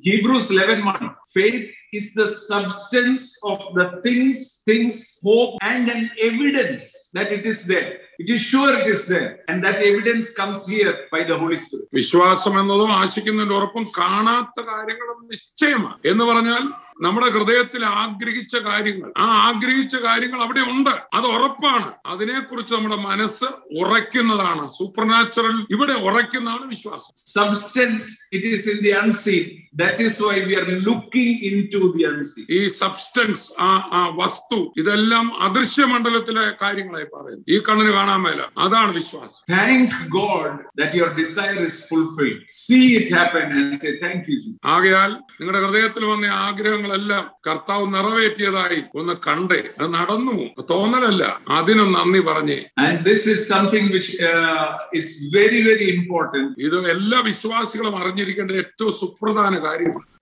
Hebrews 11:1. Faith is the substance of the things, things, hope, and an evidence that it is there. It is sure it is there. And that evidence comes here by the Holy Spirit. വിശ്വാസം എന്നതും ആശിക്കുന്നതിന്റെ ഉറപ്പും കാണാത്ത കാര്യങ്ങളും നിശ്ചയമാണ് എന്ന് പറഞ്ഞാൽ നമ്മുടെ ഹൃദയത്തിൽ ആഗ്രഹിച്ച കാര്യങ്ങൾ ആ ആഗ്രഹിച്ച കാര്യങ്ങൾ അവിടെ ഉണ്ട് അത് ഉറപ്പാണ് അതിനെക്കുറിച്ച് നമ്മുടെ മനസ്സ് ഉറയ്ക്കുന്നതാണ് സൂപ്പർ നാച്ചുറൽ ഇവിടെ ഉറയ്ക്കുന്നതാണ് വിശ്വാസം Substance, it is in the unseen. That is why we are looking into the unseen. ഈ സബ്സ്റ്റൻസ് ആ ആ വസ്തു ഇതെല്ലാം അദൃശ്യമണ്ഡലത്തിലെ കാര്യങ്ങളായി പറയുന്നു ഈ കണ്ണിന് കാണാൻ മേല അതാണ് വിശ്വാസം Thank God that your desire is fulfilled. See it happen and say, Thank you. Jesus." ആകയാൽ നിങ്ങളുടെ ഹൃദയത്തിൽ വന്ന ആഗ്രഹങ്ങളെല്ലാം കർത്താവ് നിറവേറ്റിയതായി ഒന്ന് കണ്ടേ അത് നടന്നു തോന്നലല്ല അതിനും നന്ദി പറഞ്ഞേ And this is something which uh, is very, very important. ഇത് എല്ലാ വിശ്വാസികളും അറിഞ്ഞിരിക്കേണ്ട ഏറ്റവും സുപ്രധാന കാര്യമാണ്